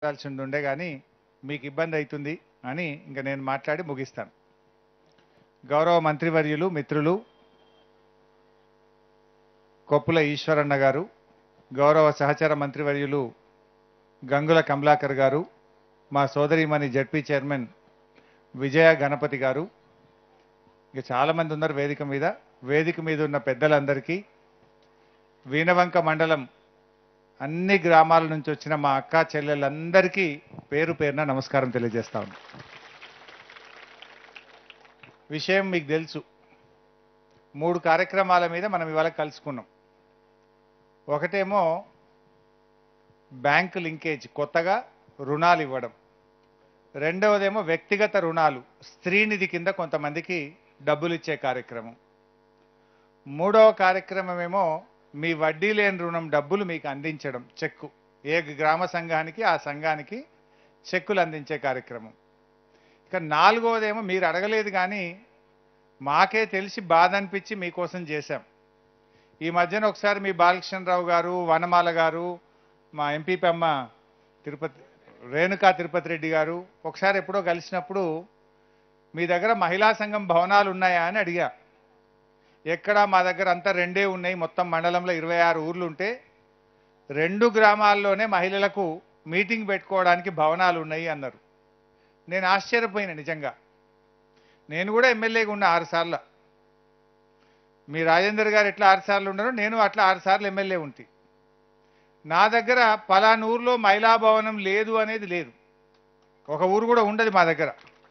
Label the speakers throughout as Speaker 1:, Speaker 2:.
Speaker 1: మాట్లాడాల్సి ఉండే కానీ మీకు ఇబ్బంది అవుతుంది అని ఇంకా నేను మాట్లాడి ముగిస్తాను గౌరవ మంత్రివర్యులు మిత్రులు కొప్పుల ఈశ్వరన్న గారు గౌరవ సహచర మంత్రివర్యులు గంగుల కమలాకర్ గారు మా సోదరిమణి జడ్పీ చైర్మన్ విజయ గణపతి గారు ఇక చాలామంది ఉన్నారు వేదిక మీద వేదిక మీద ఉన్న పెద్దలందరికీ వీణవంక మండలం అన్ని గ్రామాల నుంచి వచ్చిన మా అక్క చెల్లెళ్ళందరికీ పేరు పేరున నమస్కారం తెలియజేస్తా ఉన్నాను విషయం మీకు తెలుసు మూడు కార్యక్రమాల మీద మనం ఇవాళ కలుసుకున్నాం ఒకటేమో బ్యాంకు లింకేజ్ కొత్తగా రుణాలు ఇవ్వడం రెండవదేమో వ్యక్తిగత రుణాలు స్త్రీనిధి కింద కొంతమందికి డబ్బులు ఇచ్చే కార్యక్రమం మూడవ కార్యక్రమం ఏమో మీ వడ్డీ లేని రుణం డబ్బులు మీకు అందించడం చెక్కు ఏ గ్రామ సంఘానికి ఆ సంఘానికి చెక్కులు అందించే కార్యక్రమం ఇక నాలుగవదేమో మీరు అడగలేదు కానీ మాకే తెలిసి బాధ అనిపించి మీకోసం చేశాం ఈ మధ్యన ఒకసారి మీ బాలకృష్ణరావు గారు వనమాల గారు మా ఎంపీ అమ్మ తిరుపతి రేణుకా తిరుపతి రెడ్డి గారు ఒకసారి ఎప్పుడో కలిసినప్పుడు మీ దగ్గర మహిళా సంఘం భవనాలు ఉన్నాయా అని అడిగా ఎక్కడ మా దగ్గర అంతా రెండే ఉన్నాయి మొత్తం మండలంలో ఇరవై ఆరు ఊర్లు ఉంటే రెండు గ్రామాల్లోనే మహిళలకు మీటింగ్ పెట్టుకోవడానికి భవనాలు ఉన్నాయి అన్నారు నేను ఆశ్చర్యపోయిన నిజంగా నేను కూడా ఎమ్మెల్యేగా ఉన్నా ఆరు సార్లు మీ రాజేందర్ గారు ఎట్లా ఆరు సార్లు ఉన్నారో నేను అట్లా ఆరు సార్లు ఎమ్మెల్యే ఉంటి నా దగ్గర పలానా ఊర్లో మహిళా భవనం లేదు అనేది లేదు ఒక ఊరు కూడా ఉండదు మా దగ్గర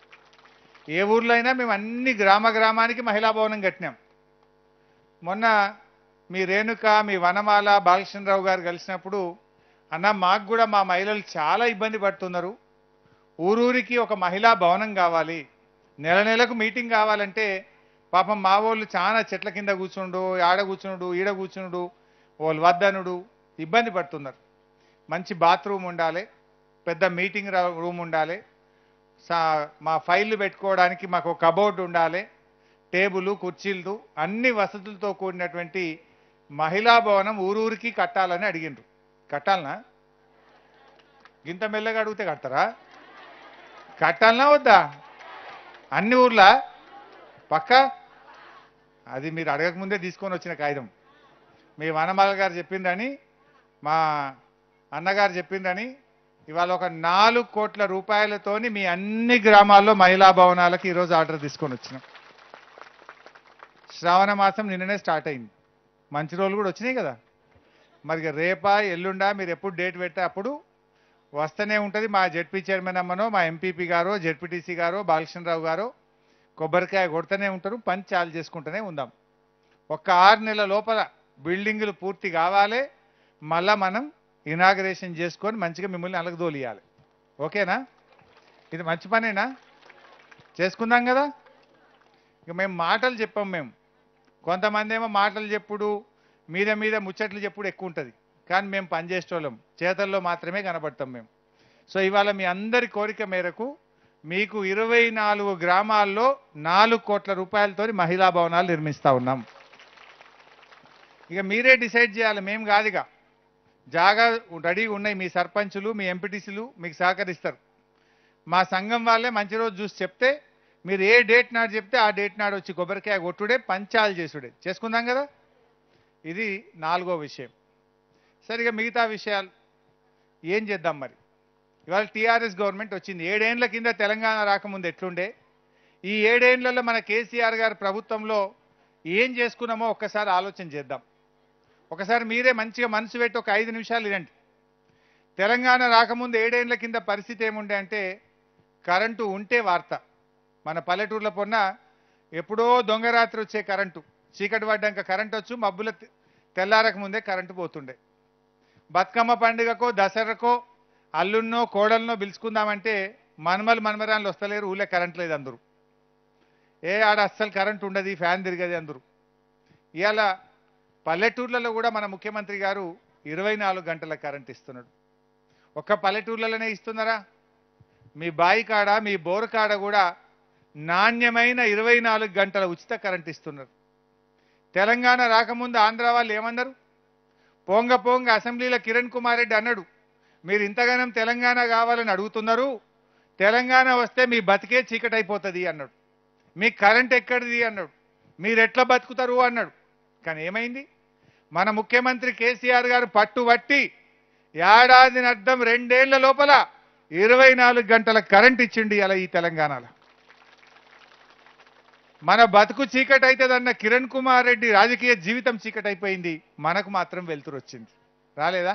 Speaker 1: ఏ ఊర్లో అయినా మేము అన్ని గ్రామ గ్రామానికి మహిళా భవనం కట్టినాం మొన్న మీ రేణుక మీ వనమాల బాలకృష్ణరావు గారు కలిసినప్పుడు అన్న మాకు కూడా మా మహిళలు చాలా ఇబ్బంది పడుతున్నారు ఊరూరికి ఒక మహిళా భవనం కావాలి నెల నెలకు మీటింగ్ కావాలంటే పాపం మా వాళ్ళు చాలా చెట్ల కింద కూర్చుండు ఆడ కూర్చునుడు ఈడ కూర్చునుడు వాళ్ళు వద్దనుడు ఇబ్బంది పడుతున్నారు మంచి బాత్రూమ్ ఉండాలి పెద్ద మీటింగ్ రా- రూమ్ ఉండాలి సా- మా ఫైళ్ళు పెట్టుకోవడానికి మాకు ఒక కబోర్డ్ ఉండాలి టేబుల్ కుర్చీలు అన్ని వసతులతో కూడినటువంటి మహిళా భవనం ఊరూరికి కట్టాలని అడిగిండ్రు కట్టాలనా ఇంత మెల్లగా అడిగితే కడతారా కట్టాలనా వద్దా అన్ని ఊర్లా పక్క అది మీరు అడగకముందే తీసుకొని వచ్చిన కాగితం మీ వనమాల గారు చెప్పిందని మా అన్నగారు చెప్పిందని ఇవాళ ఒక నాలుగు కోట్ల రూపాయలతోని మీ అన్ని గ్రామాల్లో మహిళా భవనాలకు ఈరోజు ఆర్డర్ తీసుకొని వచ్చినాం శ్రావణ మాసం నిన్ననే స్టార్ట్ అయింది మంచి రోజులు కూడా వచ్చినాయి కదా మరి ఇక రేపా ఎల్లుండా మీరు ఎప్పుడు డేట్ పెడితే అప్పుడు వస్తూనే ఉంటుంది మా జెడ్పీ చైర్మన్ అమ్మనో మా ఎంపీపీ గారో జెడ్పీటీసీ గారో బాలకృష్ణరావు గారో కొబ్బరికాయ కొడుతూనే ఉంటారు పని చాలు చేసుకుంటూనే ఉందాం ఒక్క ఆరు నెలల లోపల బిల్డింగులు పూర్తి కావాలి మళ్ళా మనం ఇనాగరేషన్ చేసుకొని మంచిగా మిమ్మల్ని అలగదోలియాలి ఓకేనా ఇది మంచి పనేనా చేసుకుందాం కదా ఇక మేము మాటలు చెప్పాం మేము కొంతమంది ఏమో మాటలు చెప్పుడు మీద మీద ముచ్చట్లు చెప్పుడు ఎక్కువ ఉంటుంది కానీ మేము పనిచేసేటోళ్ళం చేతల్లో మాత్రమే కనబడతాం మేము సో ఇవాళ మీ అందరి కోరిక మేరకు మీకు ఇరవై నాలుగు గ్రామాల్లో నాలుగు కోట్ల రూపాయలతో మహిళా భవనాలు నిర్మిస్తా ఉన్నాం ఇక మీరే డిసైడ్ చేయాలి మేము కాదుగా జాగా రెడీగా ఉన్నాయి మీ సర్పంచులు మీ ఎంపీటీసీలు మీకు సహకరిస్తారు మా సంఘం వాళ్ళే మంచి రోజు చూసి చెప్తే మీరు ఏ డేట్ నాడు చెప్తే ఆ డేట్ నాడు వచ్చి కొబ్బరికాయ కొట్టుడే పంచాలు చేసుడే చేసుకుందాం కదా ఇది నాలుగో విషయం సరిగా మిగతా విషయాలు ఏం చేద్దాం మరి ఇవాళ టీఆర్ఎస్ గవర్నమెంట్ వచ్చింది ఏడేండ్ల కింద తెలంగాణ రాకముందు ఎట్లుండే ఈ ఏడేండ్లలో మన కేసీఆర్ గారి ప్రభుత్వంలో ఏం చేసుకున్నామో ఒక్కసారి ఆలోచన చేద్దాం ఒకసారి మీరే మంచిగా మనసు పెట్టి ఒక ఐదు నిమిషాలు ఇదండి తెలంగాణ రాకముందు ఏడేండ్ల కింద పరిస్థితి ఏముండే అంటే కరెంటు ఉంటే వార్త మన పల్లెటూర్ల పొన్న ఎప్పుడో దొంగరాత్రి వచ్చే కరెంటు చీకటి పడ్డాక కరెంట్ వచ్చు మబ్బుల తె- తెల్లారక ముందే కరెంటు పోతుండే బతుకమ్మ పండుగకో దసరాకో అల్లున్నో కోడలనో పిలుచుకుందామంటే మనమలు మనమరాళ్ళు వస్తలేరు ఊళ్ళో కరెంట్ లేదు అందరూ ఏ ఆడ అస్సలు కరెంట్ ఉండదు ఫ్యాన్ తిరగదు అందరూ ఇవాళ పల్లెటూర్లలో కూడా మన ముఖ్యమంత్రి గారు ఇరవై నాలుగు గంటల కరెంట్ ఇస్తున్నాడు ఒక్క పల్లెటూర్లలోనే ఇస్తున్నారా మీ బాయి కాడ మీ బోరు కాడ కూడా నాణ్యమైన ఇరవై నాలుగు గంటల ఉచిత కరెంట్ ఇస్తున్నారు తెలంగాణ రాకముందు ఆంధ్ర వాళ్ళు ఏమన్నారు పోంగ పోంగ అసెంబ్లీలో కిరణ్ కుమార్ రెడ్డి అన్నాడు మీరు ఇంతగానం తెలంగాణ కావాలని అడుగుతున్నారు తెలంగాణ వస్తే మీ బతికే చీకటి అయిపోతుంది అన్నాడు మీ కరెంట్ ఎక్కడిది అన్నాడు మీరు ఎట్లా బతుకుతారు అన్నాడు కానీ ఏమైంది మన ముఖ్యమంత్రి కేసీఆర్ గారు పట్టుబట్టి ఏడాది అర్థం రెండేళ్ల లోపల ఇరవై నాలుగు గంటల కరెంట్ ఇచ్చిండి అలా ఈ తెలంగాణలో మన బతుకు చీకటి అవుతుందన్న కిరణ్ కుమార్ రెడ్డి రాజకీయ జీవితం చీకటి అయిపోయింది మనకు మాత్రం వెలుతురు వచ్చింది రాలేదా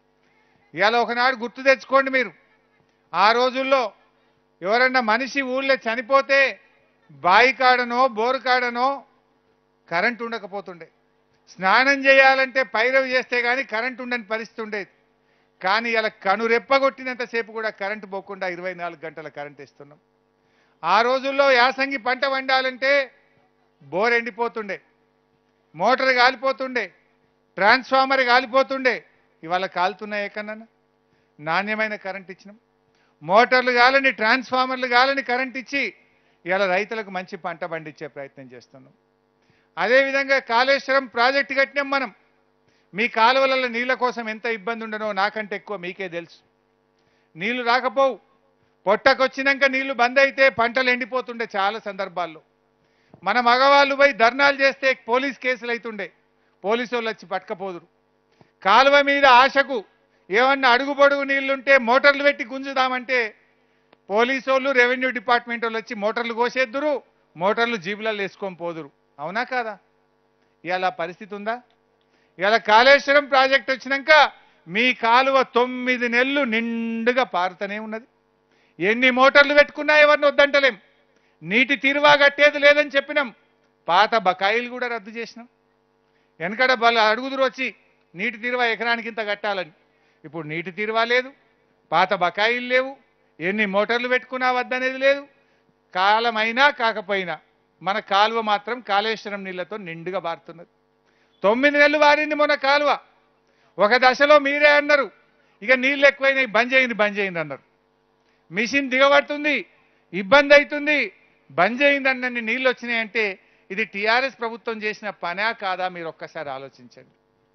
Speaker 1: ఇవాళ ఒకనాడు గుర్తు తెచ్చుకోండి మీరు ఆ రోజుల్లో ఎవరన్నా మనిషి ఊళ్ళో చనిపోతే బాయి కాడనో బోరు కాడనో కరెంట్ ఉండకపోతుండే స్నానం చేయాలంటే పైరవి చేస్తే కానీ కరెంట్ ఉండని పరిస్థితి ఉండేది కానీ ఇలా కనురెప్పగొట్టినంతసేపు కూడా కరెంటు పోకుండా ఇరవై నాలుగు గంటల కరెంట్ ఇస్తున్నాం ఆ రోజుల్లో యాసంగి పంట వండాలంటే బోర్ ఎండిపోతుండే మోటార్ కాలిపోతుండే ట్రాన్స్ఫార్మర్ కాలిపోతుండే ఇవాళ కాలుతున్నాయి ఎక్కడన్నా నాణ్యమైన కరెంట్ ఇచ్చినాం మోటార్లు కాలని ట్రాన్స్ఫార్మర్లు కాలని కరెంట్ ఇచ్చి ఇవాళ రైతులకు మంచి పంట పండించే ప్రయత్నం చేస్తున్నాం అదేవిధంగా కాళేశ్వరం ప్రాజెక్టు కట్టినాం మనం మీ కాలువలలో నీళ్ళ కోసం ఎంత ఇబ్బంది ఉండనో నాకంటే ఎక్కువ మీకే తెలుసు నీళ్లు రాకపోవు పొట్టకొచ్చినాక నీళ్లు బంద్ అయితే పంటలు ఎండిపోతుండే చాలా సందర్భాల్లో మన మగవాళ్ళు పోయి ధర్నాలు చేస్తే పోలీస్ కేసులు అవుతుండే పోలీసు వాళ్ళు వచ్చి పట్టకపోదురు కాలువ మీద ఆశకు ఏమన్నా అడుగు పొడుగు నీళ్లుంటే మోటార్లు పెట్టి గుంజుదామంటే పోలీసు వాళ్ళు రెవెన్యూ డిపార్ట్మెంట్ వాళ్ళు వచ్చి మోటార్లు కోసేద్దురు మోటార్లు జీబులలో వేసుకొని పోదురు అవునా కాదా ఇవాళ పరిస్థితి ఉందా ఇవాళ కాళేశ్వరం ప్రాజెక్ట్ వచ్చినాక మీ కాలువ తొమ్మిది నెలలు నిండుగా పారుతూనే ఉన్నది ఎన్ని మోటార్లు పెట్టుకున్నా ఎవరిని వద్దంటలేం నీటి తీరువా కట్టేది లేదని చెప్పినాం పాత బకాయిలు కూడా రద్దు చేసినాం వెనకడ బల అడుగుదురు వచ్చి నీటి తీరువా ఎకరానికి ఇంత కట్టాలని ఇప్పుడు నీటి తీరువా లేదు పాత బకాయిలు లేవు ఎన్ని మోటార్లు పెట్టుకున్నా వద్దనేది లేదు కాలమైనా కాకపోయినా మన కాలువ మాత్రం కాళేశ్వరం నీళ్లతో నిండుగా బారుతున్నది తొమ్మిది నెలలు వారింది మొన్న కాలువ ఒక దశలో మీరే అన్నారు ఇక నీళ్ళు ఎక్కువైనాయి బంద్ చేయండి బంద్ చేయండి అన్నారు మిషన్ దిగబడుతుంది ఇబ్బంది అవుతుంది బంద్ చేయండి అన్నన్ని నీళ్ళు వచ్చినాయంటే ఇది టీఆర్ఎస్ ప్రభుత్వం చేసిన పనా కాదా మీరు ఒక్కసారి ఆలోచించండి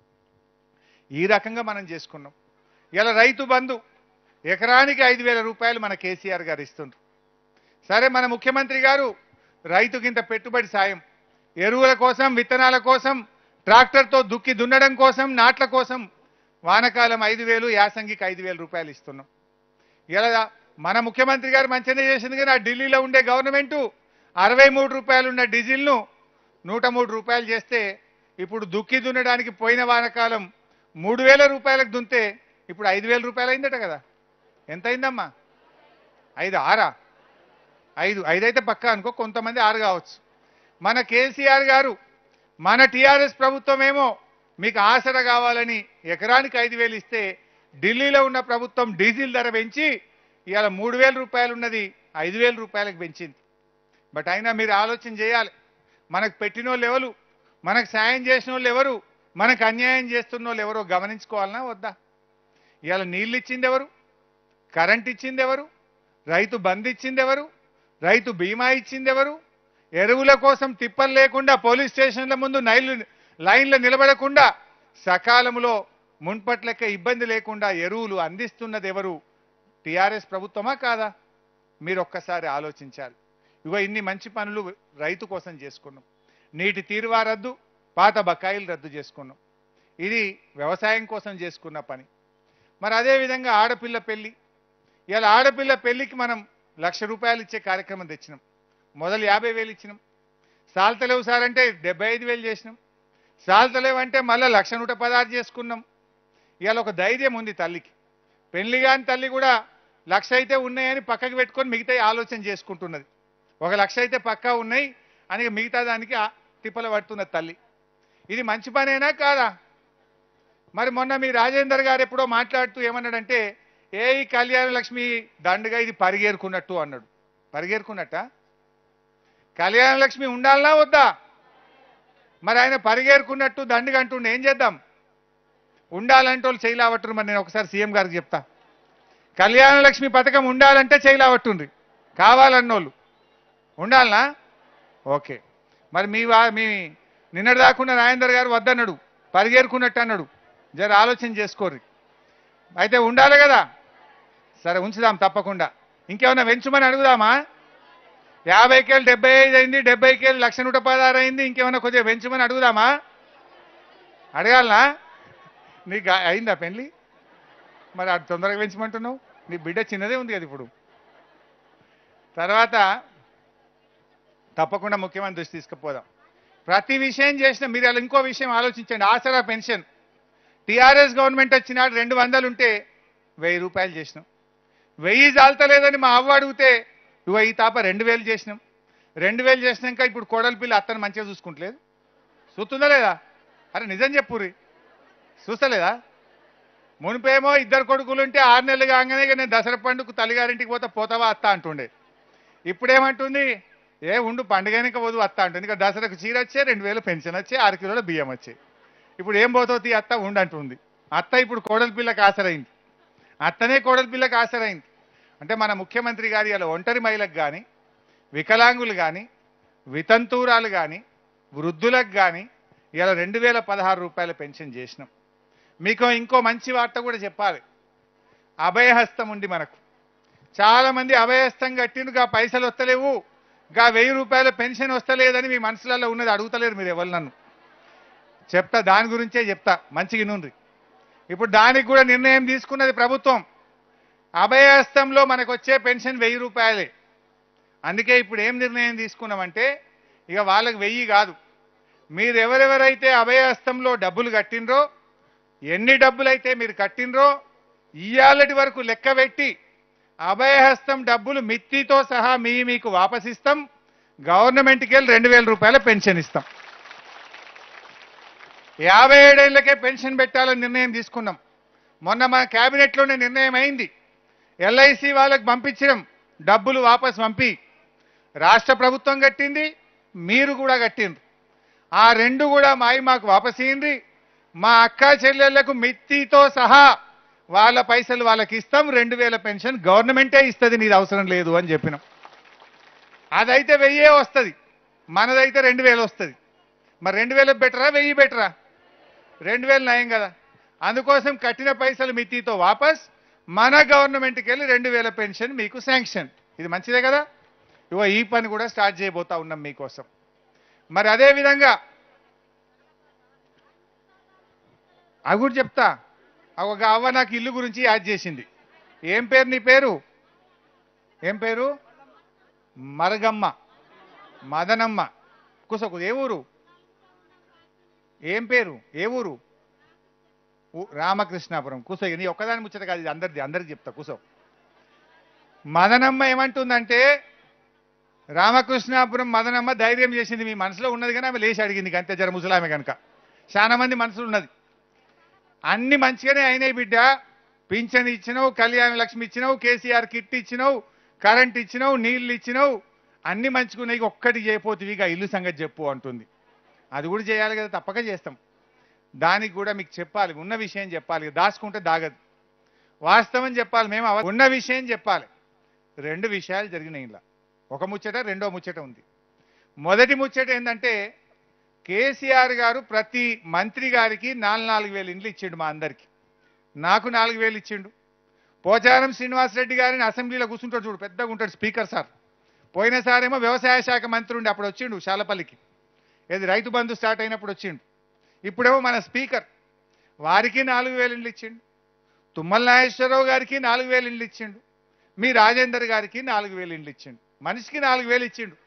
Speaker 1: ఈ రకంగా మనం చేసుకున్నాం ఇలా రైతు బంధు ఎకరానికి ఐదు వేల రూపాయలు మన కేసీఆర్ గారు ఇస్తుండ్రు సరే మన ముఖ్యమంత్రి గారు రైతుకి ఇంత పెట్టుబడి సాయం ఎరువుల కోసం విత్తనాల కోసం ట్రాక్టర్తో దుక్కి దున్నడం కోసం నాట్ల కోసం వానకాలం ఐదు వేలు యాసంగికి ఐదు వేల రూపాయలు ఇస్తున్నాం ఇలా మన ముఖ్యమంత్రి గారు మంచిగా చేసింది కానీ ఆ ఢిల్లీలో ఉండే గవర్నమెంటు అరవై మూడు రూపాయలు ఉన్న డీజిల్ను నూట మూడు రూపాయలు చేస్తే ఇప్పుడు దుక్కి దున్నడానికి పోయిన వానకాలం మూడు వేల రూపాయలకు దున్తే ఇప్పుడు ఐదు వేల రూపాయలు అయిందట కదా ఎంత అయిందమ్మా ఐదు ఆరా ఐదు ఐదు అయితే పక్కా అనుకో కొంతమంది ఆరు కావచ్చు మన కేసీఆర్ గారు మన టీఆర్ఎస్ ప్రభుత్వం ఏమో మీకు ఆసర కావాలని ఎకరానికి ఐదు వేలు ఇస్తే ఢిల్లీలో ఉన్న ప్రభుత్వం డీజిల్ ధర పెంచి ఇవాళ మూడు వేల రూపాయలు ఉన్నది ఐదు వేల రూపాయలకు పెంచింది బట్ అయినా మీరు ఆలోచన చేయాలి మనకు పెట్టిన వాళ్ళు ఎవరు మనకు సాయం చేసిన వాళ్ళు ఎవరు మనకు అన్యాయం చేస్తున్న వాళ్ళు ఎవరో గమనించుకోవాలనా వద్దా ఇవాళ నీళ్ళు ఇచ్చింది ఎవరు కరెంట్ ఇచ్చింది ఎవరు రైతు బంద్ ఇచ్చింది ఎవరు రైతు బీమా ఇచ్చింది ఎవరు ఎరువుల కోసం తిప్పలు లేకుండా పోలీస్ స్టేషన్ల ముందు నైలు లైన్లో నిలబడకుండా సకాలంలో మున్పట్లెక్క ఇబ్బంది లేకుండా ఎరువులు అందిస్తున్నది ఎవరు టీఆర్ఎస్ ప్రభుత్వమా కాదా మీరు ఒక్కసారి ఆలోచించాలి ఇగో ఇన్ని మంచి పనులు రైతు కోసం చేసుకున్నాం నీటి తీరువా రద్దు పాత బకాయిలు రద్దు చేసుకున్నాం ఇది వ్యవసాయం కోసం చేసుకున్న పని మరి అదేవిధంగా ఆడపిల్ల పెళ్లి ఇలా ఆడపిల్ల పెళ్లికి మనం లక్ష రూపాయలు ఇచ్చే కార్యక్రమం తెచ్చినాం మొదలు యాభై వేలు ఇచ్చినాం సాల్తలేవు సార్ అంటే డెబ్బై ఐదు వేలు చేసినాం సాల్తలేవు అంటే మళ్ళీ లక్ష నూట పదహారు చేసుకున్నాం ఇవాళ ఒక ధైర్యం ఉంది తల్లికి పెళ్లి కాని తల్లి కూడా లక్ష అయితే ఉన్నాయని పక్కకు పెట్టుకొని మిగతా ఆలోచన చేసుకుంటున్నది ఒక లక్ష అయితే పక్కా ఉన్నాయి అని మిగతా దానికి ఆ తిప్పలు పడుతున్నది తల్లి ఇది మంచి పనేనా కాదా మరి మొన్న మీ రాజేందర్ గారు ఎప్పుడో మాట్లాడుతూ ఏమన్నాడంటే ఏ ఈ కళ్యాణ లక్ష్మి దండగా ఇది పరిగేరుకున్నట్టు అన్నాడు పరిగేరుకున్నట్ట కళ్యాణ లక్ష్మి ఉండాలనా వద్దా మరి ఆయన పరిగేరుకున్నట్టు దండగా అంటుండే ఏం చేద్దాం ఉండాలంటే వాళ్ళు చేయలేవట్రు మరి నేను ఒకసారి సీఎం గారికి చెప్తా కళ్యాణ లక్ష్మి పథకం ఉండాలంటే చేయలేవట్టుండ్రి కావాలన్నోళ్ళు ఉండాలనా ఓకే మరి మీ వా మీ నిన్నటి దాకుండా రాజేందర్ గారు వద్దన్నాడు పరిగేరుకున్నట్టు అన్నాడు జర ఆలోచన చేసుకోర్రి అయితే ఉండాలి కదా సరే ఉంచుదాం తప్పకుండా ఇంకేమన్నా పెంచుమని అడుగుదామా యాభై కేలు డెబ్బై ఐదు అయింది డెబ్బై కేలు లక్ష నూట పదహారు అయింది ఇంకేమన్నా కొద్దిగా పెంచుమని అడుగుదామా అడగాలనా నీకు ఆ- అయిందా పెళ్ళి మరి అది తొందరగా పెంచమంటున్నావు నీ బిడ్డ చిన్నదే ఉంది కదా ఇప్పుడు తర్వాత తప్పకుండా ముఖ్యమంత్రి దృష్టి తీసుకుపోదాం ప్రతి విషయం చేసిన మీరు అలా ఇంకో విషయం ఆలోచించండి ఆసరా పెన్షన్ టీఆర్ఎస్ గవర్నమెంట్ వచ్చినాడు రెండు వందలు ఉంటే వెయ్యి రూపాయలు చేసినాం వెయ్యి చాలతలేదని మా అవ్వ అడిగితే ఇవ్వ ఈ తాప రెండు వేలు చేసినాం రెండు వేలు చేసినాక ఇప్పుడు కోడలి పిల్ల అత్తను మంచిగా చూసుకుంటలేదు చూస్తుందా లేదా అరే నిజం చెప్పుర్రి చూస్తలేదా మునిపేమో ఇద్దరు కొడుకులు ఉంటే ఆరు నెలలు కాగానే ఇక నేను దసరా పండుగ తల్లిగారింటికి పోతే పోతావా అత్త అంటుండే ఇప్పుడేమంటుంది ఏ ఉండు పండుగనిక వదు అత్త అంటుంది ఇక దసరాకు చీర వచ్చే రెండు వేలు పెన్షన్ వచ్చే ఆరు కిలోల బియ్యం వచ్చాయి ఇప్పుడు ఏం పోతుంది అత్త ఉండంటుంది అత్త ఇప్పుడు కోడలి పిల్లకి ఆసరైంది అత్తనే కోడలి పిల్లకి ఆసరైంది అంటే మన ముఖ్యమంత్రి గారి ఇలా ఒంటరి మహిళకు కానీ వికలాంగులు కానీ వితంతువురాలు కానీ వృద్ధులకు కానీ ఇలా రెండు వేల పదహారు రూపాయల పెన్షన్ చేసినాం మీకు ఇంకో మంచి వార్త కూడా చెప్పాలి అభయహస్తం ఉంది మనకు చాలా మంది అభయహస్తం కట్టిండు గా పైసలు వస్తలేవు గా వెయ్యి రూపాయల పెన్షన్ వస్తలేదని మీ మనసులలో ఉన్నది అడుగుతలేరు మీరు ఎవరు నన్ను చెప్తా దాని గురించే చెప్తా మంచిగా నుండి ఇప్పుడు దానికి కూడా నిర్ణయం తీసుకున్నది ప్రభుత్వం అభయహస్తంలో మనకు వచ్చే పెన్షన్ వెయ్యి రూపాయలే అందుకే ఇప్పుడు ఏం నిర్ణయం తీసుకున్నామంటే ఇక వాళ్ళకి వెయ్యి కాదు మీరు ఎవరెవరైతే అభయహస్తంలో డబ్బులు కట్టినరో ఎన్ని డబ్బులైతే మీరు కట్టినరో ఇయ్యాలటి వరకు లెక్క పెట్టి అభయహస్తం డబ్బులు మిత్తితో సహా మీ మీకు వాపసిస్తాం గవర్నమెంట్కి వెళ్ళి రెండు వేల రూపాయల పెన్షన్ ఇస్తాం యాభై ఏడేళ్లకే పెన్షన్ పెట్టాలని నిర్ణయం తీసుకున్నాం మొన్న మా క్యాబినెట్లోనే నిర్ణయం అయింది ఎల్ఐసి వాళ్ళకి పంపించడం డబ్బులు వాపస్ పంపి రాష్ట్ర ప్రభుత్వం కట్టింది మీరు కూడా కట్టిండ్రు ఆ రెండు కూడా మాయి మాకు వాపస్ ఇయ్యండి మా అక్క చెల్లెళ్లకు మిత్తితో సహా వాళ్ళ పైసలు వాళ్ళకి ఇస్తాం రెండు వేల పెన్షన్ గవర్నమెంటే ఇస్తుంది నీది అవసరం లేదు అని చెప్పినాం అదైతే వెయ్యే వస్తుంది మనదైతే రెండు వేలు వస్తుంది మరి రెండు వేలు బెటరా వెయ్యి బెటరా రెండు వేలు నయం కదా అందుకోసం కట్టిన పైసలు మితితో వాపస్ మన గవర్నమెంట్కి వెళ్ళి రెండు వేల పెన్షన్ మీకు శాంక్షన్ ఇది మంచిదే కదా ఇగో ఈ పని కూడా స్టార్ట్ చేయబోతా ఉన్నాం మీకోసం మరి అదే విధంగా అవి కూడా చెప్తా ఒక అవ్వ నాకు ఇల్లు గురించి యాడ్ చేసింది ఏం పేరు నీ పేరు ఏం పేరు మరగమ్మ మదనమ్మ కుసకు ఏ ఊరు ఏం పేరు ఏ ఊరు ఊ- రామకృష్ణాపురం కూసో నీ ఒక్కదాని ముచ్చట కాదు ఇది అందరిది అందరికి చెప్తా కూసో మదనమ్మ ఏమంటుందంటే రామకృష్ణాపురం మదనమ్మ ధైర్యం చేసింది మీ మనసులో ఉన్నది కానీ ఆమె లేచి అడిగింది ఇక అంతే జర ముసలామె కనుక చాలా మంది మనసులో ఉన్నది అన్ని మంచిగానే అయినాయి బిడ్డ పింఛన్ ఇచ్చినావు కళ్యాణ లక్ష్మి ఇచ్చినావు కేసీఆర్ కిట్ ఇచ్చినావు కరెంట్ ఇచ్చినావు నీళ్లు ఇచ్చినావు అన్ని మంచుకున్నాయి ఒక్కటి చేయపోతుంది ఇక ఇల్లు సంగతి చెప్పు అంటుంది అది కూడా చేయాలి కదా తప్పక చేస్తాం దానికి కూడా మీకు చెప్పాలి ఉన్న విషయం చెప్పాలి దాచుకుంటే దాగదు వాస్తవం చెప్పాలి మేము అవ- ఉన్న విషయం చెప్పాలి రెండు విషయాలు జరిగినాయి ఇలా ఒక ముచ్చట రెండో ముచ్చట ఉంది మొదటి ముచ్చట ఏంటంటే కేసీఆర్ గారు ప్రతి మంత్రి గారికి నాలుగు నాలుగు వేలు ఇండ్లు ఇచ్చిండు మా అందరికి నాకు నాలుగు వేలు ఇచ్చిండు పోచారం శ్రీనివాసరెడ్డి గారిని అసెంబ్లీలో కూర్చుంటాడు చూడు పెద్దగా ఉంటాడు స్పీకర్ సార్ పోయినసారేమో వ్యవసాయ శాఖ మంత్రి ఉండి అప్పుడు వచ్చిండు శాలపల్లికి ఏది రైతు బంధు స్టార్ట్ అయినప్పుడు వచ్చిండు ఇప్పుడేమో మన స్పీకర్ వారికి నాలుగు వేలు ఇండ్లు ఇచ్చిండు తుమ్మల నాగేశ్వరరావు గారికి నాలుగు వేలు ఇండ్లు ఇచ్చిండు మీ రాజేందర్ గారికి నాలుగు వేలు ఇండ్లు ఇచ్చిండు మనిషికి నాలుగు వేలు ఇచ్చిండు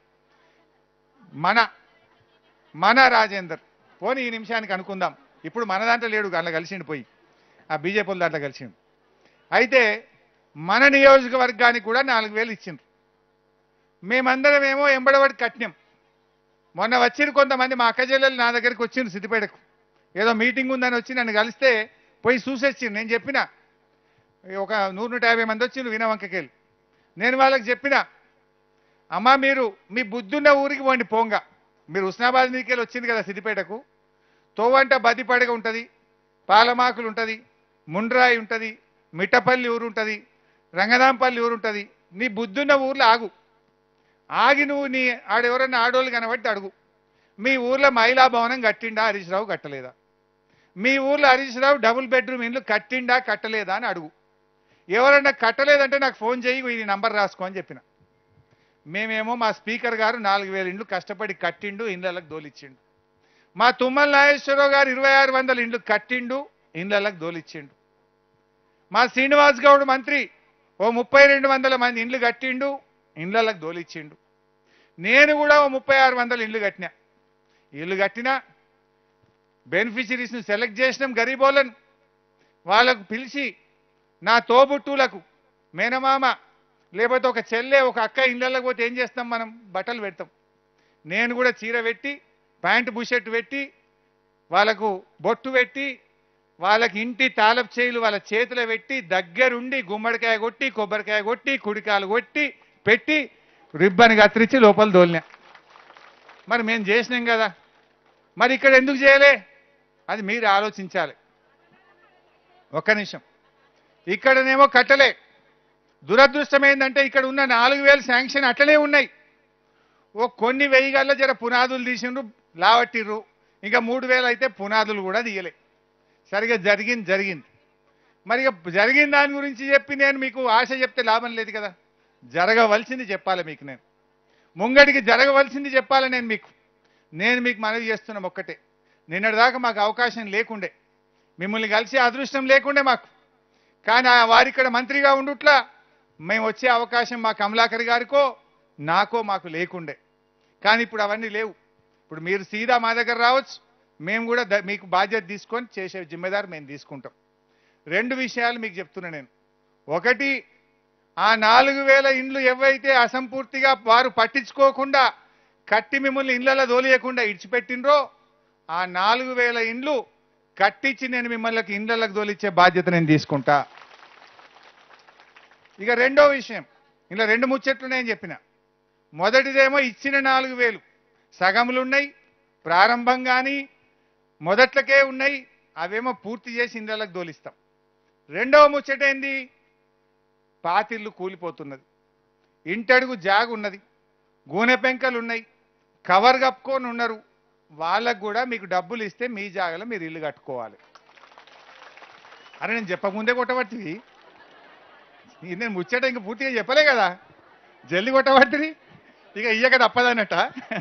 Speaker 1: మన మన రాజేందర్ పోనీ ఈ నిమిషానికి అనుకుందాం ఇప్పుడు మన దాంట్లో లేడు అందులో కలిసిండు పోయి ఆ బీజేపీ దాంట్లో కలిసిండు అయితే మన నియోజకవర్గానికి కూడా నాలుగు వేలు ఇచ్చిండ్రు మేమందరం ఏమో ఎంబడబడి కట్టినాం మొన్న వచ్చిన కొంతమంది మా అక్క చెల్లెలు నా దగ్గరికి వచ్చిండ్రు సిద్దిపేటకు ఏదో మీటింగ్ ఉందని వచ్చి నన్ను కలిస్తే పోయి చూసొచ్చిండు నేను చెప్పిన ఒక నూరు నూట యాభై మంది వచ్చిండ్రు వినవంకకెళ్ళి నేను వాళ్ళకి చెప్పిన అమ్మా మీరు మీ బుద్ధున్న ఊరికి పోండి పోంగ మీరు హుస్నాబాద్ మీదకెళ్ళి వచ్చింది కదా సిద్దిపేటకు తోవంట బదిపడగ ఉంటుంది పాలమాకులు ఉంటుంది ముండ్రాయి ఉంటుంది మిట్టపల్లి ఊరు ఉంటుంది రంగనాంపల్లి ఊరు ఉంటుంది నీ బుద్ధున్న ఊర్లో ఆగు ఆగి నువ్వు నీ ఆడెవరన్నా ఆడోళ్ళు కనబట్టి అడుగు మీ ఊర్లో మహిళా భవనం కట్టిండా హరీష్ రావు కట్టలేదా మీ ఊర్లో హరీష్ రావు డబుల్ బెడ్రూమ్ ఇండ్లు కట్టిండా కట్టలేదా అని అడుగు ఎవరన్నా కట్టలేదంటే నాకు ఫోన్ చేయి ఈ నంబర్ రాసుకో అని చెప్పిన మేమేమో మా స్పీకర్ గారు నాలుగు వేల ఇండ్లు కష్టపడి కట్టిండు ఇండ్లకు దోలిచ్చిండు మా తుమ్మల నాగేశ్వరరావు గారు ఇరవై ఆరు వందల ఇండ్లు కట్టిండు ఇండ్లకు దోలిచ్చిండు మా శ్రీనివాస్ గౌడ్ మంత్రి ఓ ముప్పై రెండు వందల మంది ఇండ్లు కట్టిండు ఇండ్లకు దోలిచ్చిండు నేను కూడా ఓ ముప్పై ఆరు వందల ఇండ్లు కట్టినా ఇల్లు కట్టినా బెనిఫిషరీస్ని సెలెక్ట్ చేసినాం గరీబోళ్ళను వాళ్ళకు పిలిచి నా తోబుట్టులకు మేనమామ లేకపోతే ఒక చెల్లె ఒక అక్క ఇళ్ళకి పోతే ఏం చేస్తాం మనం బట్టలు పెడతాం నేను కూడా చీర పెట్టి ప్యాంటు బుషెట్ పెట్టి వాళ్ళకు బొట్టు పెట్టి వాళ్ళకి ఇంటి తాలపు చేయులు వాళ్ళ చేతిలో పెట్టి దగ్గరుండి గుమ్మడికాయ కొట్టి కొబ్బరికాయ కొట్టి కుడికాయలు కొట్టి పెట్టి రిబ్బన్ కత్తిరించి లోపల దోలినా మరి మేము చేసినాం కదా మరి ఇక్కడ ఎందుకు చేయలే అది మీరు ఆలోచించాలి ఒక్క నిమిషం ఇక్కడనేమో కట్టలే దురదృష్టం ఏంటంటే ఇక్కడ ఉన్న నాలుగు వేలు శాంక్షన్ అట్లనే ఉన్నాయి ఓ కొన్ని వెయ్యి గల్ల జర పునాదులు తీసిండ్రు లావట్టిర్రు ఇంకా మూడు వేలు అయితే పునాదులు కూడా తీయలే సరిగా జరిగింది జరిగింది మరి ఇక జరిగిన దాని గురించి చెప్పి నేను మీకు ఆశ చెప్తే లాభం లేదు కదా జరగవలసింది చెప్పాలి మీకు నేను ముంగడికి జరగవలసింది చెప్పాలి నేను మీకు నేను మీకు మనవి చేస్తున్నాం ఒక్కటే నిన్నటిదాకా మాకు అవకాశం లేకుండే మిమ్మల్ని కలిసి అదృష్టం లేకుండే మాకు కానీ ఆ వారిక్కడ మంత్రిగా ఉండుట్లా మేము వచ్చే అవకాశం మా కమలాకర్ గారికో నాకో మాకు లేకుండే కానీ ఇప్పుడు అవన్నీ లేవు ఇప్పుడు మీరు సీదా మా దగ్గర రావచ్చు మేము కూడా ద- మీకు బాధ్యత తీసుకొని చేసే జిమ్మెదారు మేము తీసుకుంటాం రెండు విషయాలు మీకు చెప్తున్నా నేను ఒకటి ఆ నాలుగు వేల ఇండ్లు ఎవైతే అసంపూర్తిగా వారు పట్టించుకోకుండా కట్టి మిమ్మల్ని ఇళ్ళలో దోలియకుండా ఇడిచిపెట్టినరో ఆ నాలుగు వేల ఇండ్లు కట్టించి నేను మిమ్మల్ని ఇండ్లకు దోలిచ్చే బాధ్యత నేను తీసుకుంటా ఇక రెండో విషయం ఇలా రెండు ముచ్చట్లు నేను చెప్పిన మొదటిదేమో ఇచ్చిన నాలుగు వేలు సగములు ఉన్నాయి ప్రారంభం కానీ మొదట్లకే ఉన్నాయి అవేమో పూర్తి చేసి ఇండ్లకు దోలిస్తాం రెండవ ముచ్చట ఏంది పాతిళ్ళు కూలిపోతున్నది ఇంటడుగు జాగు ఉన్నది గూనె పెంకలు ఉన్నాయి కవర్ కప్పుకొని ఉన్నారు వాళ్ళకు కూడా మీకు డబ్బులు ఇస్తే మీ జాగలో మీరు ఇల్లు కట్టుకోవాలి అరే నేను చెప్పకముందే కొట్టబట్టివి ఇది నేను ముచ్చట ఇంక పూర్తిగా చెప్పలే కదా జల్లి కొట్టబట్టిది ఇక ఇయ్యక తప్పదన్నట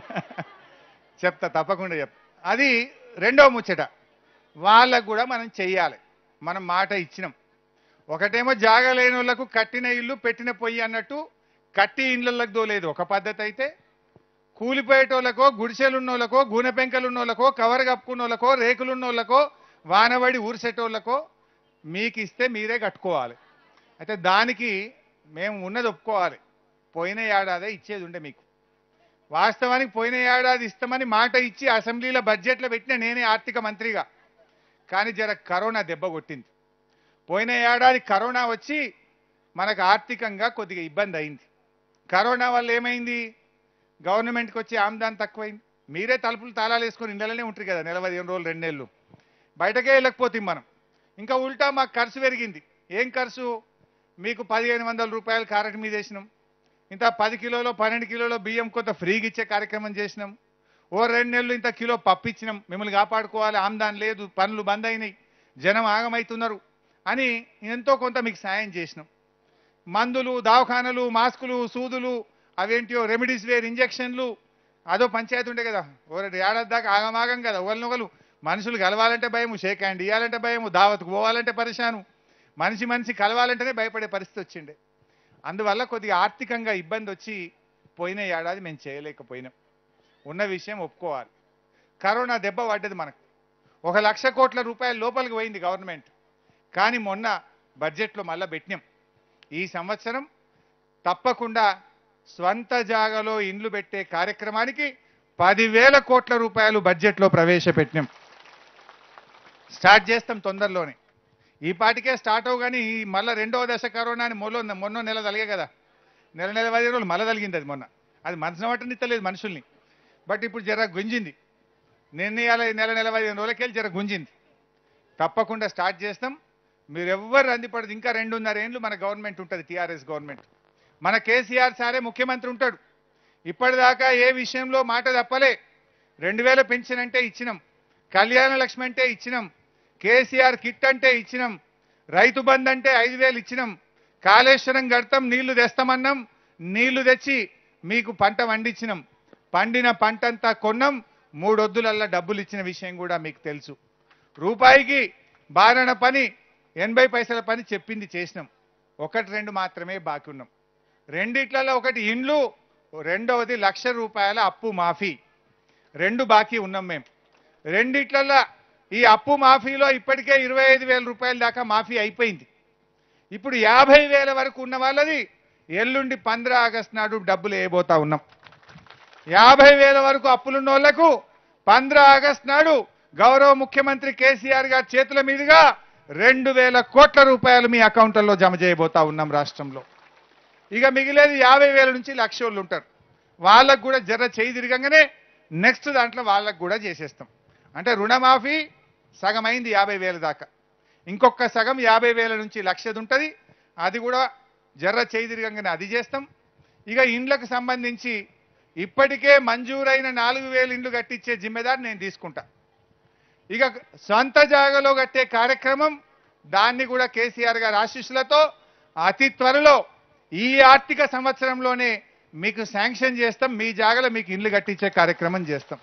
Speaker 1: చెప్తా తప్పకుండా చెప్ అది రెండవ ముచ్చట వాళ్ళకు కూడా మనం చెయ్యాలి మనం మాట ఇచ్చినాం ఒకటేమో జాగా లేని వాళ్ళకు కట్టిన ఇల్లు పెట్టిన పొయ్యి అన్నట్టు కట్టి ఇళ్ళకి దోలేదు ఒక పద్ధతి అయితే కూలిపోయేటోళ్ళకో గుడిసెలున్నోళ్ళకో గూనె పెంకలున్నోళ్ళకో కవర్ కప్పుకున్నోళ్ళకో రేకులున్నోళ్ళకో వానబడి ఊరిసేటోళ్ళకో మీకు ఇస్తే మీరే కట్టుకోవాలి అయితే దానికి మేము ఉన్నది ఒప్పుకోవాలి పోయిన ఏడాదే ఇచ్చేది ఉండే మీకు వాస్తవానికి పోయిన ఏడాది ఇస్తామని మాట ఇచ్చి అసెంబ్లీలో బడ్జెట్లో పెట్టిన నేనే ఆర్థిక మంత్రిగా కానీ జర కరోనా దెబ్బ కొట్టింది పోయిన ఏడాది కరోనా వచ్చి మనకు ఆర్థికంగా కొద్దిగా ఇబ్బంది అయింది కరోనా వల్ల ఏమైంది గవర్నమెంట్కి వచ్చి ఆమ్దాన్ తక్కువైంది మీరే తలుపులు తాళాలు వేసుకొని ఇండ్లలోనే ఉంటారు కదా నెల పదిహేను రోజులు రెండు నెలలు బయటకే వెళ్ళకపోతే మనం ఇంకా ఉల్టా మాకు ఖర్చు పెరిగింది ఏం ఖర్చు మీకు పదిహేను వందల రూపాయలు కారెట్ మీద వేసినాం ఇంత పది కిలోలో పన్నెండు కిలోలో బియ్యం కొంత ఫ్రీగా ఇచ్చే కార్యక్రమం చేసినాం ఓ రెండు నెలలు ఇంత కిలో పప్పు ఇచ్చినాం మిమ్మల్ని కాపాడుకోవాలి ఆమ్దాన్ లేదు పనులు బంద్ అయినాయి జనం ఆగమవుతున్నారు అని ఎంతో కొంత మీకు సాయం చేసినాం మందులు దవాఖానలు మాస్కులు సూదులు అవేంటియో రెమెడీస్ వేర్ ఇంజక్షన్లు అదో పంచాయతీ ఉండే కదా ఓ ఏడాది దాకా ఆగమాగం కదా ఒకరినొకరు మనుషులు కలవాలంటే భయము షేక్ హ్యాండ్ ఇవ్వాలంటే భయము దావత్కు పోవాలంటే పరిశాను మనిషి మనిషి కలవాలంటేనే భయపడే పరిస్థితి వచ్చిండే అందువల్ల కొద్దిగా ఆర్థికంగా ఇబ్బంది వచ్చి పోయిన ఏడాది మేము చేయలేకపోయినాం ఉన్న విషయం ఒప్పుకోవాలి కరోనా దెబ్బ పడ్డది మనకు ఒక లక్ష కోట్ల రూపాయల లోపలికి పోయింది గవర్నమెంట్ కానీ మొన్న బడ్జెట్లో మళ్ళా పెట్టినాం ఈ సంవత్సరం తప్పకుండా స్వంత జాగాలో ఇండ్లు పెట్టే కార్యక్రమానికి పదివేల కోట్ల రూపాయలు బడ్జెట్లో ప్రవేశపెట్టినాం స్టార్ట్ చేస్తాం తొందరలోనే ఈ పాటికే స్టార్ట్ అవగానే ఈ మళ్ళీ రెండవ దశ కరోనా అని మొన్న మొన్న నెల తలిగే కదా నెల నెల పది రోజులు మళ్ళీ తలిగింది అది మొన్న అది మనసున పట్టనిత్తలేదు మనుషుల్ని బట్ ఇప్పుడు జర గుంజింది నిర్ణయాల నెల నెల పదిహేను రోజులకెళ్ళి జర గుంజింది తప్పకుండా స్టార్ట్ చేస్తాం మీరు ఎవ్వరు అందిపడదు ఇంకా రెండున్నర ఏండ్లు మన గవర్నమెంట్ ఉంటుంది టీఆర్ఎస్ గవర్నమెంట్ మన కేసీఆర్ సారే ముఖ్యమంత్రి ఉంటాడు ఇప్పటిదాకా ఏ విషయంలో మాట తప్పలే రెండు వేల పెన్షన్ అంటే ఇచ్చినాం కళ్యాణ లక్ష్మి అంటే ఇచ్చినాం కేసీఆర్ కిట్ అంటే ఇచ్చినాం రైతు బంద్ అంటే ఐదు వేలు ఇచ్చినాం కాళేశ్వరం గడతాం నీళ్లు తెస్తామన్నాం నీళ్లు తెచ్చి మీకు పంట పండించినాం పండిన పంటంతా కొన్నాం మూడొద్దులల్లా డబ్బులు ఇచ్చిన విషయం కూడా మీకు తెలుసు రూపాయికి బారణ పని ఎనభై పైసల పని చెప్పింది చేసినాం ఒకటి రెండు మాత్రమే బాకీ ఉన్నాం రెండిట్లలో ఒకటి ఇండ్లు రెండవది లక్ష రూపాయల అప్పు మాఫీ రెండు బాకీ ఉన్నాం మేము రెండిట్లల్లో ఈ అప్పు మాఫీలో ఇప్పటికే ఇరవై ఐదు వేల రూపాయల దాకా మాఫీ అయిపోయింది ఇప్పుడు యాభై వేల వరకు ఉన్న వాళ్ళది ఎల్లుండి పంద్ర ఆగస్టు నాడు డబ్బులు వేయబోతా ఉన్నాం యాభై వేల వరకు అప్పులున్న వాళ్లకు పంద్ర ఆగస్టు నాడు గౌరవ ముఖ్యమంత్రి కేసీఆర్ గారి చేతుల మీదుగా రెండు వేల కోట్ల రూపాయలు మీ అకౌంట్లలో జమ చేయబోతా ఉన్నాం రాష్ట్రంలో ఇక మిగిలేది యాభై వేల నుంచి లక్ష వాళ్ళు ఉంటారు వాళ్ళకు కూడా జర చేయి తిరగంగానే నెక్స్ట్ దాంట్లో వాళ్ళకు కూడా చేసేస్తాం అంటే రుణమాఫీ సగం అయింది యాభై వేల దాకా ఇంకొక సగం యాభై వేల నుంచి లక్షది ఉంటుంది అది కూడా జర్ర చేయి తిరగంగానే అది చేస్తాం ఇక ఇండ్లకు సంబంధించి ఇప్పటికే మంజూరైన నాలుగు వేలు ఇండ్లు కట్టించే జిమ్మెదారు నేను తీసుకుంటా ఇక సొంత జాగలో కట్టే కార్యక్రమం దాన్ని కూడా కేసీఆర్ గారి ఆశీస్సులతో అతి త్వరలో ఈ ఆర్థిక సంవత్సరంలోనే మీకు శాంక్షన్ చేస్తాం మీ జాగలో మీకు ఇల్లు కట్టించే కార్యక్రమం చేస్తాం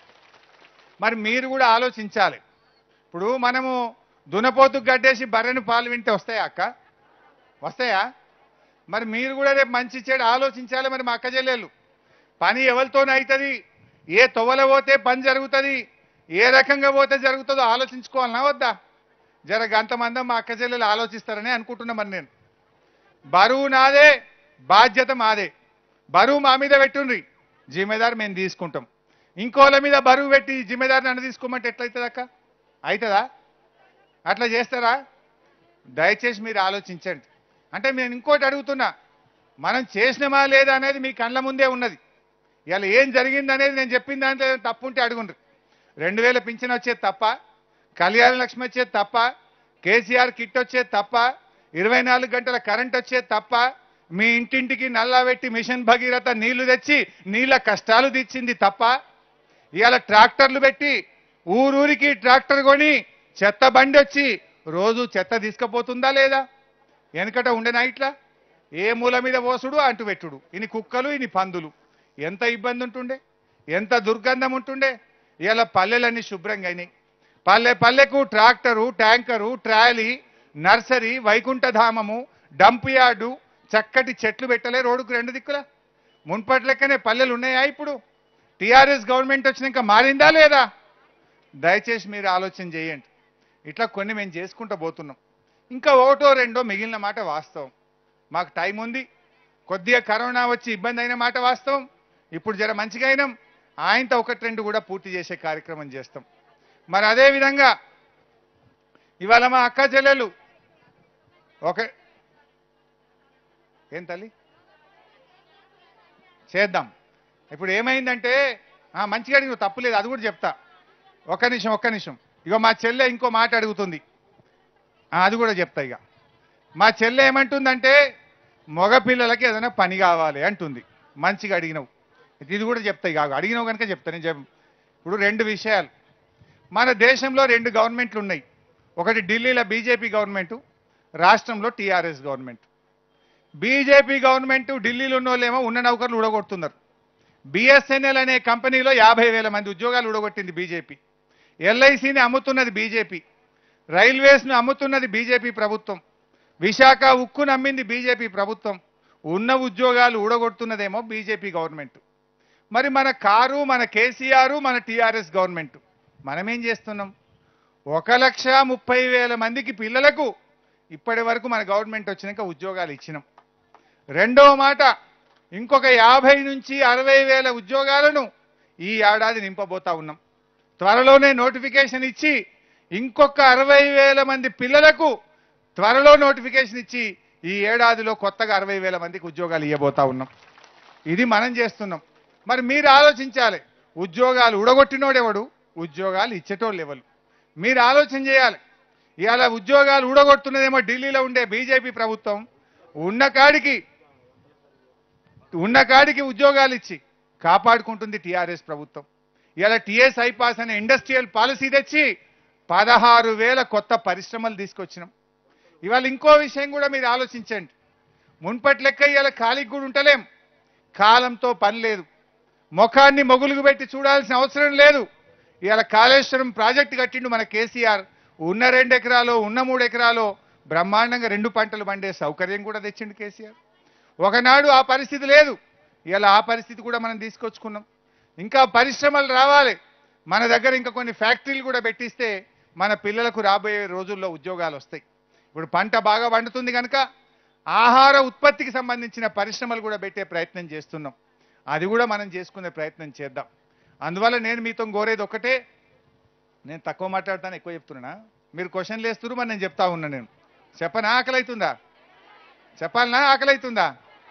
Speaker 1: మరి మీరు కూడా ఆలోచించాలి ఇప్పుడు మనము దునపోతుకు గడ్డేసి బర్రెను పాలు వింటే వస్తాయా అక్క వస్తాయా మరి మీరు కూడా రేపు మంచి చెడు ఆలోచించాలి మరి మా అక్క చెల్లెళ్ళు పని ఎవరితోనే అవుతుంది ఏ తొవల పోతే పని జరుగుతుంది ఏ రకంగా పోతే జరుగుతుందో ఆలోచించుకోవాలనా వద్దా జర గంతమందం మా అక్క చెల్లెలు ఆలోచిస్తారని అనుకుంటున్నా మరి నేను బరువు నాదే బాధ్యత మాదే బరువు మా మీద పెట్టుండ్రి జిమ్మేదారు మేము తీసుకుంటాం ఇంకోళ్ళ మీద బరువు పెట్టి జిమ్మేదారు నన్ను తీసుకోమంటే ఎట్లయితుంది అక్క అవుతుందా అట్లా చేస్తారా దయచేసి మీరు ఆలోచించండి అంటే నేను ఇంకోటి అడుగుతున్నా మనం చేసినమా లేదా అనేది మీ కళ్ళ ముందే ఉన్నది ఇలా ఏం జరిగింది అనేది నేను చెప్పిన దాంట్లో ఏదైనా తప్పు ఉంటే అడుగుండ్రు రెండు వేల పింఛన్ వచ్చేది తప్ప కళ్యాణ లక్ష్మి వచ్చేది తప్ప కేసీఆర్ కిట్ వచ్చేది తప్ప ఇరవై నాలుగు గంటల కరెంట్ వచ్చేది తప్ప మీ ఇంటింటికి నల్లా పెట్టి మిషన్ భగీరథ నీళ్లు తెచ్చి నీళ్ళ కష్టాలు తెచ్చింది తప్ప ఇవాళ ట్రాక్టర్లు పెట్టి ఊరూరికి ట్రాక్టర్ కొని చెత్త బండి వచ్చి రోజు చెత్త తీసుకుపోతుందా లేదా వెనకట ఉండేనా ఇట్లా ఏ మూల మీద పోసుడు అంటు పెట్టుడు ఇని కుక్కలు ఇని పందులు ఎంత ఇబ్బంది ఉంటుండే ఎంత దుర్గంధం ఉంటుండే ఇలా పల్లెలన్నీ శుభ్రంగా అయినాయి పల్లె పల్లెకు ట్రాక్టరు ట్యాంకరు ట్రాలీ నర్సరీ వైకుంఠధామము డంప్ యార్డు చక్కటి చెట్లు పెట్టలే రోడ్డుకు రెండు దిక్కుల మున్పటి లెక్కనే పల్లెలు ఉన్నాయా ఇప్పుడు టీఆర్ఎస్ గవర్నమెంట్ వచ్చినాక మారిందా లేదా దయచేసి మీరు ఆలోచన చేయండి ఇట్లా కొన్ని మేము చేసుకుంటూ పోతున్నాం ఇంకా ఒకటో రెండో మిగిలిన మాట వాస్తవం మాకు టైం ఉంది కొద్దిగా కరోనా వచ్చి ఇబ్బంది అయిన మాట వాస్తవం ఇప్పుడు జర మంచిగా అయినాం ఆయనతో ఒకటి రెండు కూడా పూర్తి చేసే కార్యక్రమం చేస్తాం మరి అదే విధంగా ఇవాళ మా అక్క చెల్లెలు ఒక ఏం తల్లి చేద్దాం ఇప్పుడు ఏమైందంటే ఆ, మంచిగా అడిగి తప్పులేదు అది కూడా చెప్తా ఒక్క నిమిషం ఒక్క నిమిషం ఇగో మా చెల్లె ఇంకో మాట అడుగుతుంది ఆ, అది కూడా చెప్తా ఇక మా చెల్లె ఏమంటుందంటే మగ పిల్లలకి ఏదైనా పని కావాలి అంటుంది మంచిగా అడిగినవు ఇది కూడా చెప్తా ఇక అడిగినవు కనుక చెప్తా నేను చెప్ ఇప్పుడు రెండు విషయాలు మన దేశంలో రెండు గవర్నమెంట్లు ఉన్నాయి ఒకటి ఢిల్లీలో బీజేపీ గవర్నమెంట్ రాష్ట్రంలో టీఆర్ఎస్ గవర్నమెంట్ బీజేపీ గవర్నమెంట్ ఢిల్లీలో ఉన్న వాళ్ళేమో ఉన్న నౌకర్లు ఊడగొడుతున్నారు బిఎస్ఎన్ఎల్ అనే కంపెనీలో యాభై వేల మంది ఉద్యోగాలు ఊడగొట్టింది బీజేపీ ఎల్ఐసిని అమ్ముతున్నది బీజేపీ రైల్వేస్ను అమ్ముతున్నది బీజేపీ ప్రభుత్వం విశాఖ ఉక్కును అమ్మింది బీజేపీ ప్రభుత్వం ఉన్న ఉద్యోగాలు ఊడగొడుతున్నదేమో బీజేపీ గవర్నమెంట్ మరి మన కారు మన కేసీఆర్ మన టీఆర్ఎస్ గవర్నమెంట్ మనమేం చేస్తున్నాం ఒక లక్ష ముప్పై వేల మందికి పిల్లలకు ఇప్పటి వరకు మన గవర్నమెంట్ వచ్చినాక ఉద్యోగాలు ఇచ్చినాం రెండవ మాట ఇంకొక యాభై నుంచి అరవై వేల ఉద్యోగాలను ఈ ఏడాది నింపబోతా ఉన్నాం త్వరలోనే నోటిఫికేషన్ ఇచ్చి ఇంకొక అరవై వేల మంది పిల్లలకు త్వరలో నోటిఫికేషన్ ఇచ్చి ఈ ఏడాదిలో కొత్తగా అరవై వేల మందికి ఉద్యోగాలు ఇవ్వబోతా ఉన్నాం ఇది మనం చేస్తున్నాం మరి మీరు ఆలోచించాలి ఉద్యోగాలు ఉడగొట్టినోడెవడు ఉద్యోగాలు ఇచ్చేటోళ్ళు ఎవరు మీరు ఆలోచన చేయాలి ఇవాళ ఉద్యోగాలు ఊడగొడుతున్నదేమో ఢిల్లీలో ఉండే బీజేపీ ప్రభుత్వం ఉన్న కాడికి ఉన్న కాడికి ఉద్యోగాలు ఇచ్చి కాపాడుకుంటుంది టీఆర్ఎస్ ప్రభుత్వం ఇవాళ టీఎస్ ఐపాస్ అనే ఇండస్ట్రియల్ పాలసీ తెచ్చి పదహారు వేల కొత్త పరిశ్రమలు తీసుకొచ్చినాం ఇవాళ ఇంకో విషయం కూడా మీరు ఆలోచించండి మున్పటి లెక్క ఇవాళ ఖాళీకి కూడా ఉంటలేం కాలంతో పని లేదు ముఖాన్ని మొగులుగు పెట్టి చూడాల్సిన అవసరం లేదు ఇవాళ కాళేశ్వరం ప్రాజెక్టు కట్టిండు మన కేసీఆర్ ఉన్న రెండు ఎకరాలు ఉన్న మూడు ఎకరాలు బ్రహ్మాండంగా రెండు పంటలు పండే సౌకర్యం కూడా తెచ్చిండు కేసీఆర్ ఒకనాడు ఆ పరిస్థితి లేదు ఇలా ఆ పరిస్థితి కూడా మనం తీసుకొచ్చుకున్నాం ఇంకా పరిశ్రమలు రావాలి మన దగ్గర ఇంకా కొన్ని ఫ్యాక్టరీలు కూడా పెట్టిస్తే మన పిల్లలకు రాబోయే రోజుల్లో ఉద్యోగాలు వస్తాయి ఇప్పుడు పంట బాగా పండుతుంది కనుక ఆహార ఉత్పత్తికి సంబంధించిన పరిశ్రమలు కూడా పెట్టే ప్రయత్నం చేస్తున్నాం అది కూడా మనం చేసుకునే ప్రయత్నం చేద్దాం అందువల్ల నేను మీతో కోరేది ఒకటే నేను తక్కువ మాట్లాడతాను ఎక్కువ చెప్తున్నా మీరు క్వశ్చన్లు వేస్తున్నారు మరి నేను చెప్తా ఉన్నా నేను చెప్పనా ఆకలి అవుతుందా చెప్పాలనా ఆకలి అవుతుందా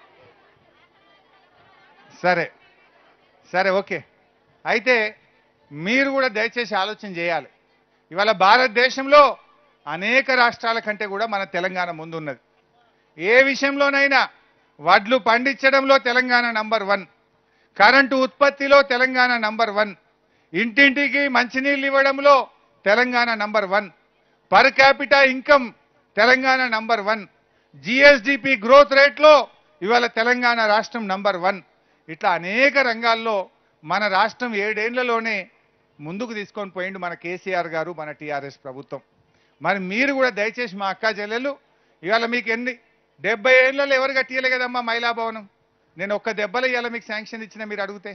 Speaker 1: సరే సరే ఓకే అయితే మీరు కూడా దయచేసి ఆలోచన చేయాలి ఇవాళ భారతదేశంలో అనేక రాష్ట్రాల కంటే కూడా మన తెలంగాణ ముందున్నది ఏ విషయంలోనైనా వడ్లు పండించడంలో తెలంగాణ నంబర్ వన్ కరెంటు ఉత్పత్తిలో తెలంగాణ నంబర్ వన్ ఇంటింటికి మంచినీళ్ళు ఇవ్వడంలో Telangana number one per capita income Telangana number one GSDP growth రేట్లో ఇవాళ తెలంగాణ రాష్ట్రం నంబర్ వన్ ఇట్లా అనేక రంగాల్లో మన రాష్ట్రం ఏడేళ్లలోనే ముందుకు తీసుకొని పోయిండు మన కేసీఆర్ గారు మన టీఆర్ఎస్ ప్రభుత్వం మరి మీరు కూడా దయచేసి మా అక్క చెల్లెలు ఇవాళ మీకు ఎన్ని డెబ్బై ఏళ్ళలో ఎవరు కట్టియలే కదమ్మా మహిళా భవనం నేను ఒక్క దెబ్బలో ఇవాళ మీకు శాంక్షన్ ఇచ్చిన మీరు అడిగితే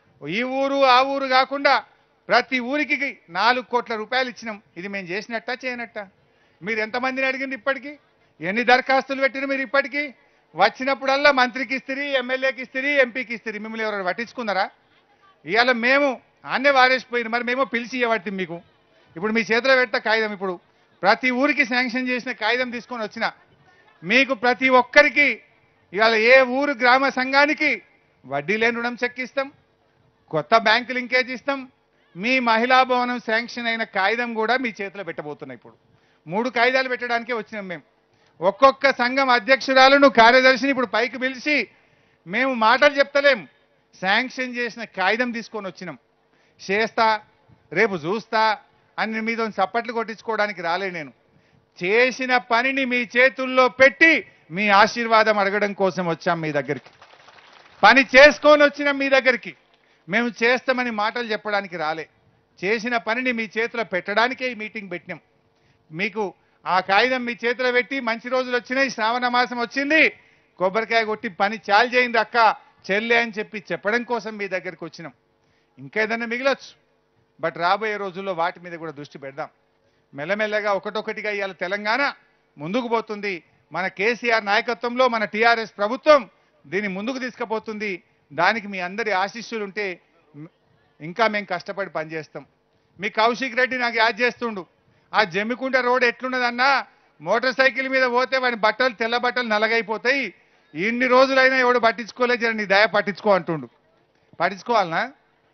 Speaker 1: ఈ ఊరు ఆ ఊరు కాకుండా ప్రతి ఊరికి నాలుగు కోట్ల రూపాయలు ఇచ్చినాం ఇది మేము చేసినట్టా చేయనట్టా మీరు ఎంతమందిని అడిగింది ఇప్పటికీ ఎన్ని దరఖాస్తులు పెట్టిన మీరు ఇప్పటికీ వచ్చినప్పుడల్లా మంత్రికి ఇస్తుంది ఎమ్మెల్యేకి ఇస్తుంది ఎంపీకి ఇస్తుంది మిమ్మల్ని ఎవరైనా పట్టించుకున్నారా ఇవాళ మేము ఆన్నే వారేసిపోయింది మరి మేము పిలిచి ఇవ్వబట్టి మీకు ఇప్పుడు మీ చేతిలో పెట్ట కాగితం ఇప్పుడు ప్రతి ఊరికి శాంక్షన్ చేసిన కాగితం తీసుకొని వచ్చిన మీకు ప్రతి ఒక్కరికి ఇవాళ ఏ ఊరు గ్రామ సంఘానికి వడ్డీ లేని రుణం చెక్కిస్తాం కొత్త బ్యాంకు లింకేజ్ ఇస్తాం మీ మహిళా భవనం శాంక్షన్ అయిన కాగితం కూడా మీ చేతిలో పెట్టబోతున్నాయి ఇప్పుడు మూడు కాగితాలు పెట్టడానికే వచ్చినాం మేము ఒక్కొక్క సంఘం అధ్యక్షురాలను కార్యదర్శిని ఇప్పుడు పైకి పిలిచి మేము మాటలు చెప్తలేం శాంక్షన్ చేసిన కాగితం తీసుకొని వచ్చినాం చేస్తా రేపు చూస్తా అని మీతో చప్పట్లు కొట్టించుకోవడానికి రాలే నేను చేసిన పనిని మీ చేతుల్లో పెట్టి మీ ఆశీర్వాదం అడగడం కోసం వచ్చాం మీ దగ్గరికి పని చేసుకొని వచ్చినాం మీ దగ్గరికి మేము చేస్తామని మాటలు చెప్పడానికి రాలే చేసిన పనిని మీ చేతిలో పెట్టడానికే ఈ మీటింగ్ పెట్టినాం మీకు ఆ కాగితం మీ చేతిలో పెట్టి మంచి రోజులు వచ్చినాయి శ్రావణ మాసం వచ్చింది కొబ్బరికాయ కొట్టి పని చాలు చేయింది అక్క చెల్లె అని చెప్పి చెప్పడం కోసం మీ దగ్గరికి వచ్చినాం ఇంకేదన్నా మిగిలొచ్చు బట్ రాబోయే రోజుల్లో వాటి మీద కూడా దృష్టి పెడదాం మెల్లమెల్లగా ఒకటొకటిగా ఇవాళ తెలంగాణ ముందుకు పోతుంది మన కేసీఆర్ నాయకత్వంలో మన టీఆర్ఎస్ ప్రభుత్వం దీన్ని ముందుకు తీసుకుపోతుంది దానికి మీ అందరి ఆశీస్సులు ఉంటే మ్, ఇంకా మేము కష్టపడి పనిచేస్తాం మీ కౌశిక్ రెడ్డి నాకు యాద్ చేస్తుండు ఆ జమ్మికుంట రోడ్ ఎట్లున్నదన్నా మోటార్ సైకిల్ మీద పోతే వాడి బట్టలు తెల్ల బట్టలు నలగైపోతాయి ఇన్ని రోజులైనా ఎవడు పట్టించుకోలేదు జర నీ దయ పట్టించుకో అంటుండు పట్టించుకోవాలనా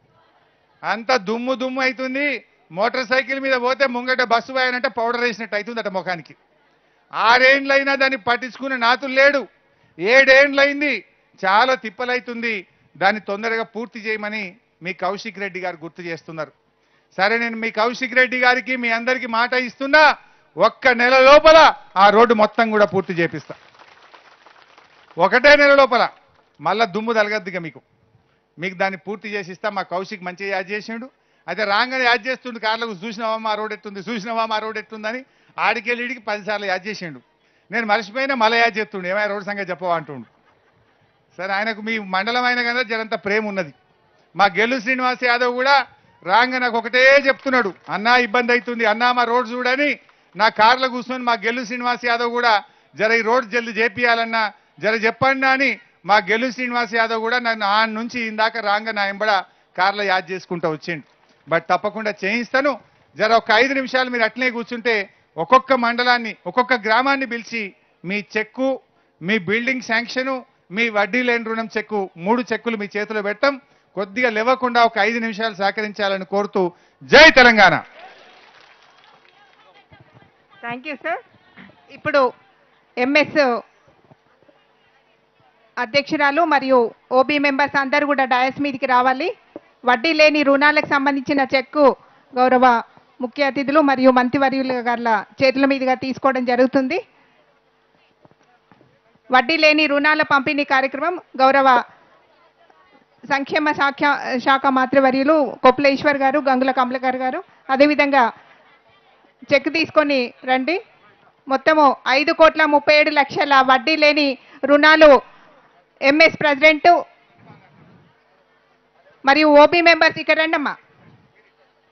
Speaker 1: అంత దుమ్ము దుమ్ము అవుతుంది మోటార్ సైకిల్ మీద పోతే ముంగట బస్సు పోయానంటే పౌడర్ వేసినట్టు అవుతుందట ముఖానికి ఆరేండ్లైనా దాన్ని పట్టించుకునే నాతులు లేడు ఏడేండ్లైంది చాలా తిప్పలైతుంది దాన్ని తొందరగా పూర్తి చేయమని మీ కౌశిక్ రెడ్డి గారు గుర్తు చేస్తున్నారు సరే నేను మీ కౌశిక్ రెడ్డి గారికి మీ అందరికీ మాట ఇస్తున్నా ఒక్క నెల లోపల ఆ రోడ్డు మొత్తం కూడా పూర్తి చేపిస్తా ఒకటే నెల లోపల మళ్ళా దుమ్ము తలగద్దుగా మీకు మీకు దాన్ని పూర్తి చేసి ఇస్తా మా కౌశిక్ మంచిగా యాడ్ చేసిండు అయితే రాగానే యాడ్ చేస్తుండు కార్లకు చూసినావా మా రోడ్ ఎట్టుంది చూసినావా మా రోడ్ ఎట్టుందని ఆడికెళ్ళి ఈడికి పదిసార్లు యాడ్ చేసిండు నేను మర్చిపోయినా మళ్ళీ యాడ్ చేస్తుండు ఏమైనా రోడ్ సంగతి చెప్పవా అంటుండు సరే ఆయనకు మీ మండలం అయిన కదా జరంత ప్రేమ ఉన్నది మా గెల్లు శ్రీనివాస్ యాదవ్ కూడా రాంగ నాకు ఒకటే చెప్తున్నాడు అన్నా ఇబ్బంది అవుతుంది అన్నా మా రోడ్ చూడని నా కార్లో కూర్చొని మా గెల్లు శ్రీనివాస్ యాదవ్ కూడా జర ఈ రోడ్ జల్ది చేపియాలన్నా జర చెప్పండి అని మా గెల్లు శ్రీనివాస్ యాదవ్ కూడా నన్ను ఆ నుంచి ఇందాక రాంగ నా ఎంబడ కార్లో యాద్ చేసుకుంటూ వచ్చిండు బట్ తప్పకుండా చేయిస్తాను జర ఒక ఐదు నిమిషాలు మీరు అట్లనే కూర్చుంటే ఒక్కొక్క మండలాన్ని ఒక్కొక్క గ్రామాన్ని పిలిచి మీ చెక్కు మీ బిల్డింగ్ శాంక్షను మీ వడ్డీ లేని రుణం చెక్కు మూడు చెక్కులు మీ చేతిలో పెట్టాం కొద్దిగా లేవకుండా ఒక ఐదు నిమిషాలు సహకరించాలని కోరుతూ జై తెలంగాణ
Speaker 2: థ్యాంక్ యూ సార్ ఇప్పుడు ఎంఎస్ అధ్యక్షురాలు మరియు ఓబీ మెంబర్స్ అందరూ కూడా డయస్ మీదకి రావాలి వడ్డీ లేని రుణాలకు సంబంధించిన చెక్కు గౌరవ ముఖ్య అతిథులు మరియు మంత్రివర్యుల గారి చేతుల మీదుగా తీసుకోవడం జరుగుతుంది వడ్డీ లేని రుణాల పంపిణీ కార్యక్రమం గౌరవ సంక్షేమ శాఖ శాఖ మంత్రివర్యులు కొప్పుల ఈశ్వర్ గారు గంగుల కమలకర్ గారు అదేవిధంగా చెక్ తీసుకొని రండి మొత్తము ఐదు కోట్ల ముప్పై ఏడు లక్షల వడ్డీ లేని రుణాలు ఎంఎస్ ప్రెసిడెంట్ మరియు ఓబీ మెంబర్స్ ఇక్కడ రండి అమ్మా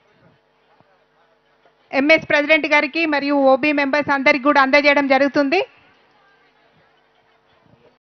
Speaker 2: ఎంఎస్ ప్రెసిడెంట్ గారికి మరియు ఓబీ మెంబర్స్ అందరికి కూడా అందజేయడం జరుగుతుంది